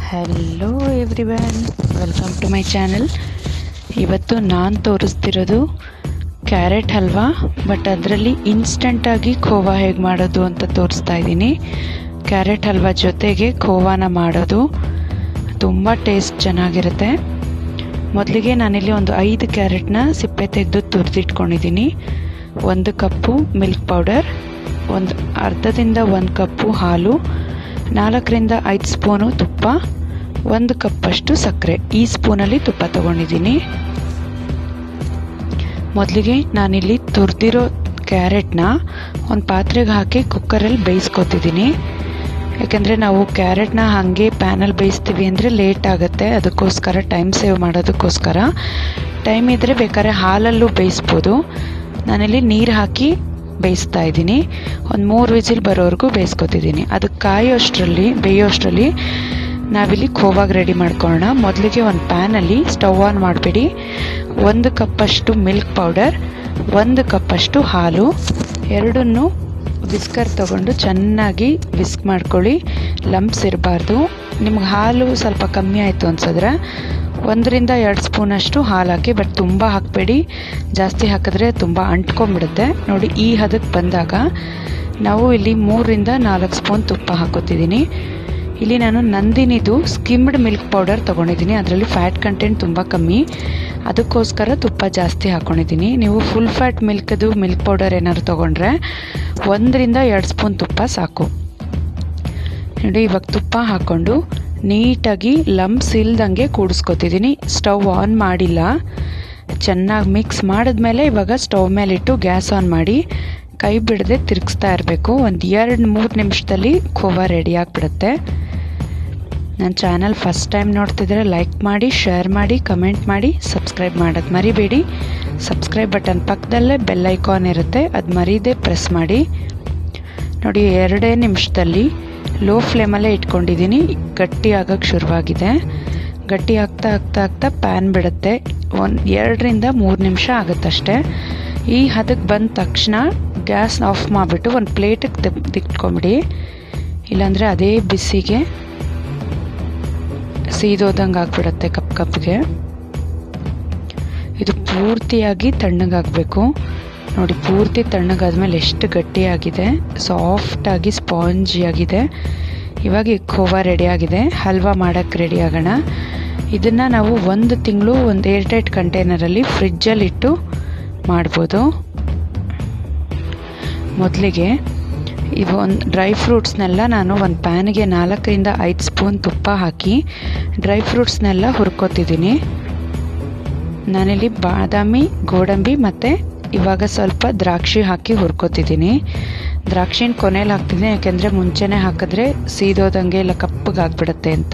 hello everyone welcome to my channel ಇವತ್ತು ನಾನು ತೋರಿಸ್ತಿರೋದು carrot halwa but ಅದರಲ್ಲಿ ಇನ್ಸ್ಟಂಟಾಗಿ ಖೋವಾ ಹೇಗೆ ಮಾಡೋದು ಅಂತ ತೋರಿಸ್ತಾ ಇದ್ದೀನಿ ಕ್ಯಾರೆಟ್ ಹಲ್ವಾ ಜೊತೆಗೆ ಖೋವಾನ ಮಾಡೋದು ತುಂಬ ಟೇಸ್ಟ್ ಚೆನ್ನಾಗಿರುತ್ತೆ ಮೊದಲಿಗೆ ನಾನಿಲ್ಲಿ ಒಂದು ಐದು ಕ್ಯಾರೆಟ್ನ ಸಿಪ್ಪೆ ತೆಗೆದು ತುರಿದಿಟ್ಕೊಂಡಿದ್ದೀನಿ ಒಂದು ಕಪ್ಪು ಮಿಲ್ಕ್ ಪೌಡರ್ ಒಂದು ಅರ್ಧದಿಂದ ಒಂದು ಕಪ್ಪು ಹಾಲು ನಾಲ್ಕರಿಂದ ಐದು ಸ್ಪೂನು ತುಪ್ಪ ಒಂದು ಕಪ್ಪಷ್ಟು ಸಕ್ಕರೆ ಈ ಸ್ಪೂನಲ್ಲಿ ತುಪ್ಪ ತಗೊಂಡಿದ್ದೀನಿ ಮೊದಲಿಗೆ ನಾನಿಲ್ಲಿ ತುರಿದಿರೋ ಕ್ಯಾರೆಟ್ನ ಒಂದು ಪಾತ್ರೆಗೆ ಹಾಕಿ ಕುಕ್ಕರಲ್ಲಿ ಬೇಯಿಸ್ಕೊತಿದ್ದೀನಿ ಯಾಕೆಂದರೆ ನಾವು ಕ್ಯಾರೆಟ್ನ ಹಾಗೆ ಪ್ಯಾನಲ್ಲಿ ಬೇಯಿಸ್ತೀವಿ ಅಂದರೆ ಲೇಟ್ ಆಗುತ್ತೆ ಅದಕ್ಕೋಸ್ಕರ ಟೈಮ್ ಸೇವ್ ಮಾಡೋದಕ್ಕೋಸ್ಕರ ಟೈಮ್ ಇದ್ದರೆ ಬೇಕಾದ್ರೆ ಹಾಲಲ್ಲೂ ಬೇಯಿಸ್ಬೋದು ನಾನಿಲ್ಲಿ ನೀರು ಹಾಕಿ ಬೇಯಿಸ್ತಾ ಇದ್ದೀನಿ ಒಂದು ಮೂರು ವಿಸಿಲ್ ಬರೋವರೆಗೂ ಬೇಯಿಸ್ಕೊತಿದ್ದೀನಿ ಅದಕ್ಕೆ ಕಾಯೋಷ್ಟರಲ್ಲಿ ಬೇಯೋಷ್ಟರಲ್ಲಿ ನಾವಿಲ್ಲಿ ಖೋವಾಗ ರೆಡಿ ಮಾಡ್ಕೊಳ್ಳೋಣ ಮೊದಲಿಗೆ ಒಂದು ಪ್ಯಾನಲ್ಲಿ ಸ್ಟವ್ ಆನ್ ಮಾಡಿಬಿಡಿ ಒಂದು ಕಪ್ಪಷ್ಟು ಮಿಲ್ಕ್ ಪೌಡರ್ ಒಂದು ಕಪ್ಪಷ್ಟು ಹಾಲು ಎರಡನ್ನೂ ವಿಸ್ಕರ್ ತಗೊಂಡು ಚೆನ್ನಾಗಿ ವಿಸ್ಕ್ ಮಾಡ್ಕೊಳ್ಳಿ ಲಂಪ್ಸ್ ಇರಬಾರ್ದು ನಿಮ್ಗೆ ಹಾಲು ಸ್ವಲ್ಪ ಕಮ್ಮಿ ಆಯಿತು ಅನ್ಸಿದ್ರೆ ಒಂದರಿಂದ ಎರಡು ಸ್ಪೂನಷ್ಟು ಹಾಲು ಹಾಕಿ ಬಟ್ ತುಂಬ ಹಾಕಬೇಡಿ ಜಾಸ್ತಿ ಹಾಕಿದ್ರೆ ತುಂಬ ಅಂಟ್ಕೊಂಡ್ಬಿಡುತ್ತೆ ನೋಡಿ ಈ ಹದಕ್ಕೆ ಬಂದಾಗ ನಾವು ಇಲ್ಲಿ ಮೂರರಿಂದ ನಾಲ್ಕು ಸ್ಪೂನ್ ತುಪ್ಪ ಹಾಕೋತಿದ್ದೀನಿ ಇಲ್ಲಿ ನಾನು ನಂದಿನಿದು ಸ್ಕಿಮ್ಡ್ ಮಿಲ್ಕ್ ಪೌಡರ್ ತೊಗೊಂಡಿದ್ದೀನಿ ಅದರಲ್ಲಿ ಫ್ಯಾಟ್ ಕಂಟೆಂಟ್ ತುಂಬ ಕಮ್ಮಿ ಅದಕ್ಕೋಸ್ಕರ ತುಪ್ಪ ಜಾಸ್ತಿ ಹಾಕ್ಕೊಂಡಿದ್ದೀನಿ ನೀವು ಫುಲ್ ಫ್ಯಾಟ್ ಮಿಲ್ಕ್ದು ಮಿಲ್ಕ್ ಪೌಡರ್ ಏನಾದ್ರು ತೊಗೊಂಡ್ರೆ ಒಂದರಿಂದ ಎರಡು ಸ್ಪೂನ್ ತುಪ್ಪ ಸಾಕು ನೋಡಿ ಇವಾಗ ತುಪ್ಪ ಹಾಕ್ಕೊಂಡು ನೀಟಾಗಿ ಲಂಪ್ಸ್ ಇಲ್ದಂಗೆ ಕೂಡಿಸ್ಕೊತಿದ್ದೀನಿ ಸ್ಟವ್ ಆನ್ ಮಾಡಿಲ್ಲ ಚೆನ್ನಾಗಿ ಮಿಕ್ಸ್ ಮಾಡಿದ್ಮೇಲೆ ಇವಾಗ ಸ್ಟವ್ ಮೇಲಿಟ್ಟು ಗ್ಯಾಸ್ ಆನ್ ಮಾಡಿ ಕೈ ಬಿಡದೆ ತಿರುಗಿಸ್ತಾ ಇರಬೇಕು ಒಂದು ಎರಡು ಮೂರು ನಿಮಿಷದಲ್ಲಿ ಖೋವಾ ರೆಡಿ ಆಗಿಬಿಡುತ್ತೆ ನನ್ನ ಚಾನಲ್ ಫಸ್ಟ್ ಟೈಮ್ ನೋಡ್ತಿದ್ರೆ ಲೈಕ್ ಮಾಡಿ ಶೇರ್ ಮಾಡಿ ಕಮೆಂಟ್ ಮಾಡಿ ಸಬ್ಸ್ಕ್ರೈಬ್ ಮಾಡೋದು ಮರಿಬೇಡಿ ಸಬ್ಸ್ಕ್ರೈಬ್ ಬಟನ್ ಪಕ್ಕದಲ್ಲೇ ಬೆಲ್ ಐಕಾನ್ ಇರುತ್ತೆ ಅದು ಮರೀದೆ ಪ್ರೆಸ್ ಮಾಡಿ ನೋಡಿ ಎರಡೇ ನಿಮಿಷದಲ್ಲಿ ಲೋ ಫ್ಲೇಮಲ್ಲೇ ಇಟ್ಕೊಂಡಿದ್ದೀನಿ ಗಟ್ಟಿ ಆಗೋಕ್ಕೆ ಶುರುವಾಗಿದೆ ಗಟ್ಟಿ ಆಗ್ತಾ ಆಗ್ತಾ ಆಗ್ತಾ ಪ್ಯಾನ್ ಬಿಡುತ್ತೆ ಒಂದು ಎರಡರಿಂದ ಮೂರು ನಿಮಿಷ ಆಗುತ್ತಷ್ಟೇ ಈ ಹದಕ್ಕೆ ಬಂದ ತಕ್ಷಣ ಗ್ಯಾಸ್ ಆಫ್ ಮಾಡಿಬಿಟ್ಟು ಒಂದು ಪ್ಲೇಟಿಗೆ ತಿಕ್ಕೊಂಬಿಡಿ ಇಲ್ಲಾಂದರೆ ಅದೇ ಬಿಸಿಗೆ ಸೀದೋದಂಗೆ ಆಗಿಬಿಡುತ್ತೆ ಕಪ್ ಕಪ್ಗೆ ಇದು ಪೂರ್ತಿಯಾಗಿ ತಣ್ಣಗಾಗಬೇಕು ನೋಡಿ ಪೂರ್ತಿ ತಣ್ಣಗಾದ್ಮೇಲೆ ಎಷ್ಟು ಗಟ್ಟಿಯಾಗಿದೆ ಸಾಫ್ಟಾಗಿ ಸ್ಪಾಂಜಿಯಾಗಿದೆ ಇವಾಗ ಈ ಖೋವಾ ರೆಡಿ ಆಗಿದೆ ಹಲ್ವಾ ಮಾಡೋಕ್ಕೆ ರೆಡಿ ಆಗೋಣ ಇದನ್ನು ನಾವು ಒಂದು ತಿಂಗಳು ಒಂದು ಏರ್ಟೈಟ್ ಕಂಟೈನರಲ್ಲಿ ಫ್ರಿಜ್ಜಲ್ಲಿ ಇಟ್ಟು ಮಾಡ್ಬೋದು ಮೊದಲಿಗೆ ಇವು ಒಂದು ಡ್ರೈ ಫ್ರೂಟ್ಸ್ನೆಲ್ಲ ನಾನು ಒಂದು ಪ್ಯಾನಿಗೆ ನಾಲ್ಕರಿಂದ ಐದು ಸ್ಪೂನ್ ತುಪ್ಪ ಹಾಕಿ ಡ್ರೈ ಫ್ರೂಟ್ಸ್ನೆಲ್ಲ ಹುರ್ಕೋತಿದ್ದೀನಿ ನಾನಿಲ್ಲಿ ಬಾದಾಮಿ ಗೋಡಂಬಿ ಮತ್ತು ಇವಾಗ ಸ್ವಲ್ಪ ದ್ರಾಕ್ಷಿ ಹಾಕಿ ಹುರ್ಕೋತಿದ್ದೀನಿ ದ್ರಾಕ್ಷಿನ ಕೊನೆಯಲ್ಲಿ ಹಾಕ್ತಿದ್ದೀನಿ ಯಾಕೆಂದರೆ ಮುಂಚೆನೇ ಹಾಕಿದ್ರೆ ಸೀದೋದಂಗೆ ಇಲ್ಲ ಕಪ್ಪಗಾಗ್ಬಿಡುತ್ತೆ ಅಂತ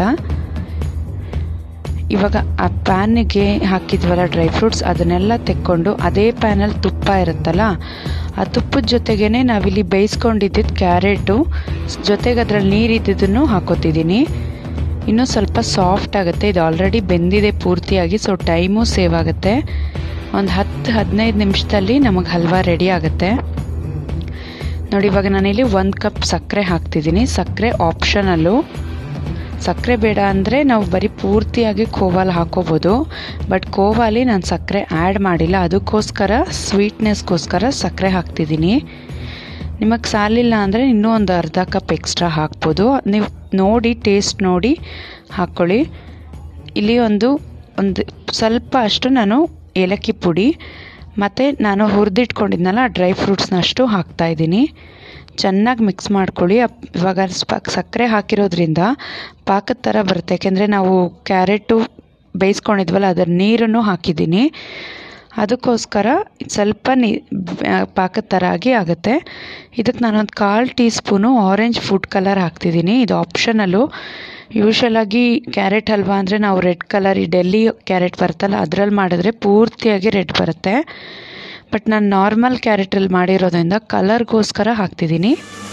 ಇವಾಗ ಆ ಪ್ಯಾನಿಗೆ ಹಾಕಿದ್ವಲ್ಲ ಡ್ರೈ ಫ್ರೂಟ್ಸ್ ಅದನ್ನೆಲ್ಲ ತೆಕ್ಕೊಂಡು ಅದೇ ಪ್ಯಾನಲ್ಲಿ ತುಪ್ಪ ಇರುತ್ತಲ್ಲ ಆ ತುಪ್ಪದ ಜೊತೆಗೇ ನಾವಿಲ್ಲಿ ಬೇಯಿಸ್ಕೊಂಡಿದ್ದಿದ್ದು ಕ್ಯಾರೆಟು ಜೊತೆಗೆ ಅದರಲ್ಲಿ ನೀರಿದ್ದನ್ನು ಹಾಕೋತಿದ್ದೀನಿ ಇನ್ನೂ ಸ್ವಲ್ಪ ಸಾಫ್ಟ್ ಆಗುತ್ತೆ ಇದು ಆಲ್ರೆಡಿ ಬೆಂದಿದೆ ಪೂರ್ತಿಯಾಗಿ ಸೊ ಟೈಮು ಸೇವ್ ಆಗುತ್ತೆ ಒಂದು ಹತ್ತು ಹದಿನೈದು ನಿಮಿಷದಲ್ಲಿ ನಮಗೆ ಹಲ್ವಾ ರೆಡಿ ಆಗುತ್ತೆ ನೋಡಿ ಇವಾಗ ನಾನಿಲ್ಲಿ ಒಂದು ಕಪ್ ಸಕ್ಕರೆ ಹಾಕ್ತಿದ್ದೀನಿ ಸಕ್ಕರೆ ಆಪ್ಷನಲ್ಲು ಸಕ್ಕರೆ ಬೇಡ ಅಂದರೆ ನಾವು ಬರೀ ಪೂರ್ತಿಯಾಗಿ ಖೋವಾಲ್ ಹಾಕೋಬೋದು ಬಟ್ ಖೋವಾಲಿ ನಾನು ಸಕ್ಕರೆ ಆ್ಯಡ್ ಮಾಡಿಲ್ಲ ಅದಕ್ಕೋಸ್ಕರ ಸ್ವೀಟ್ನೆಸ್ಗೋಸ್ಕರ ಸಕ್ಕರೆ ಹಾಕ್ತಿದ್ದೀನಿ ನಿಮಗೆ ಸಾಲಿಲ್ಲ ಅಂದರೆ ಇನ್ನೂ ಒಂದು ಅರ್ಧ ಕಪ್ ಎಕ್ಸ್ಟ್ರಾ ಹಾಕ್ಬೋದು ನೀವು ನೋಡಿ ಟೇಸ್ಟ್ ನೋಡಿ ಹಾಕ್ಕೊಳ್ಳಿ ಇಲ್ಲಿ ಒಂದು ಒಂದು ಸ್ವಲ್ಪ ಅಷ್ಟು ನಾನು ಏಲಕ್ಕಿ ಪುಡಿ ಮತ್ತು ನಾನು ಹುರಿದಿಟ್ಕೊಂಡಿದ್ನಲ್ಲ ಡ್ರೈ ಫ್ರೂಟ್ಸ್ನ ಅಷ್ಟು ಹಾಕ್ತಾಯಿದ್ದೀನಿ ಚೆನ್ನಾಗಿ ಮಿಕ್ಸ್ ಮಾಡ್ಕೊಳ್ಳಿ ಇವಾಗ ಸಕ್ಕರೆ ಹಾಕಿರೋದ್ರಿಂದ ಪಾಕದ ಥರ ಬರುತ್ತೆ ಯಾಕೆಂದರೆ ನಾವು ಕ್ಯಾರೆಟು ಬೇಯಿಸ್ಕೊಂಡಿದ್ವಲ್ಲ ಅದರ ನೀರನ್ನು ಹಾಕಿದ್ದೀನಿ ಅದಕ್ಕೋಸ್ಕರ ಸ್ವಲ್ಪ ನೀ ಪಾಕದ ಥರ ಆಗಿ ಆಗುತ್ತೆ ಇದಕ್ಕೆ ನಾನೊಂದು ಕಾಲು tea spoon orange food colour ಹಾಕ್ತಿದ್ದೀನಿ ಇದು ಆಪ್ಷನಲ್ಲು ಯೂಶಲಾಗಿ ಕ್ಯಾರೆಟ್ ಹಲ್ವಾ ಅಂದರೆ ನಾವು ರೆಡ್ ಕಲರ್ ಈ ಡೆಲ್ಲಿ ಕ್ಯಾರೆಟ್ ಬರುತ್ತಲ್ಲ ಅದರಲ್ಲಿ ಮಾಡಿದ್ರೆ ಪೂರ್ತಿಯಾಗಿ ರೆಡ್ ಬರುತ್ತೆ ಬಟ್ ನಾನು ನಾರ್ಮಲ್ ಕ್ಯಾರೆಟಲ್ಲಿ ಮಾಡಿರೋದ್ರಿಂದ ಕಲರ್ಗೋಸ್ಕರ ಹಾಕ್ತಿದ್ದೀನಿ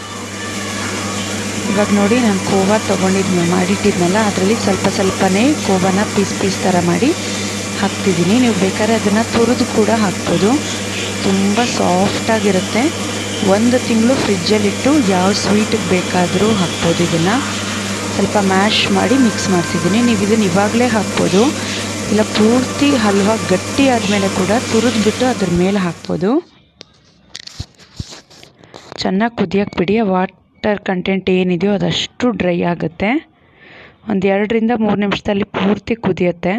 ಇವಾಗ ನೋಡಿ ನಾನು ಕೋವಾ ತೊಗೊಂಡಿದ್ದು ಮಾಡಿಟ್ಟಿದ್ನಲ್ಲ ಅದರಲ್ಲಿ ಸ್ವಲ್ಪ ಸ್ವಲ್ಪನೇ ಕೋವಾನ ಪೀಸ್ ಪೀಸ್ ಥರ ಮಾಡಿ ಹಾಕ್ತಿದ್ದೀನಿ ನೀವು ಬೇಕಾದ್ರೆ ಅದನ್ನು ತುರಿದು ಕೂಡ ಹಾಕ್ಬೋದು ತುಂಬ ಸಾಫ್ಟಾಗಿರುತ್ತೆ ಒಂದು ತಿಂಗಳು ಫ್ರಿಜ್ಜಲ್ಲಿಟ್ಟು ಯಾವ ಸ್ವೀಟಿಗೆ ಬೇಕಾದರೂ ಹಾಕ್ಬೋದು ಇದನ್ನು ಸ್ವಲ್ಪ ಮ್ಯಾಶ್ ಮಾಡಿ ಮಿಕ್ಸ್ ಮಾಡ್ತಿದ್ದೀನಿ ನೀವು ಇದನ್ನು ಇವಾಗಲೇ ಹಾಕ್ಬೋದು ಇಲ್ಲ ಪೂರ್ತಿ ಹಲ್ವಾ ಗಟ್ಟಿ ಆದಮೇಲೆ ಕೂಡ ತುರಿದ್ಬಿಟ್ಟು ಅದ್ರ ಮೇಲೆ ಹಾಕ್ಬೋದು ಚೆನ್ನಾಗಿ ಕುದಿಯೋಕ್ಕೆ ಬಿಡಿ ಆ ವಾಟರ್ ಕಂಟೆಂಟ್ ಏನಿದೆಯೋ ಅದಷ್ಟು ಡ್ರೈ ಆಗುತ್ತೆ ಒಂದು ಎರಡರಿಂದ ಮೂರು ನಿಮಿಷದಲ್ಲಿ ಪೂರ್ತಿ ಕುದಿಯುತ್ತೆ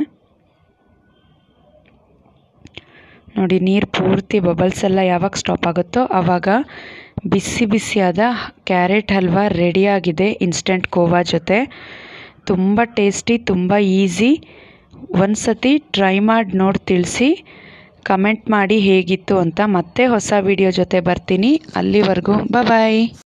ನೋಡಿ ನೀರು ಪೂರ್ತಿ ಬಬಲ್ಸ್ ಎಲ್ಲ ಯಾವಾಗ ಸ್ಟಾಪ್ ಆಗುತ್ತೋ ಆವಾಗ ಬಿಸಿ ಬಿಸಿಯಾದ ಕ್ಯಾರೆಟ್ ಹಲ್ವಾ ರೆಡಿಯಾಗಿದೆ ಇನ್ಸ್ಟೆಂಟ್ ಕೋವಾ ಜೊತೆ ತುಂಬ ಟೇಸ್ಟಿ ತುಂಬ ಈಸಿ ಒಂದು ಸತಿ ಟ್ರೈ ಮಾಡಿ ನೋಡಿ ತಿಳಿಸಿ ಕಮೆಂಟ್ ಮಾಡಿ ಹೇಗಿತ್ತು ಅಂತ ಮತ್ತೆ ಹೊಸ ವಿಡಿಯೋ ಜೊತೆ ಬರ್ತೀನಿ ಅಲ್ಲಿವರೆಗೂ ಬಾಯ್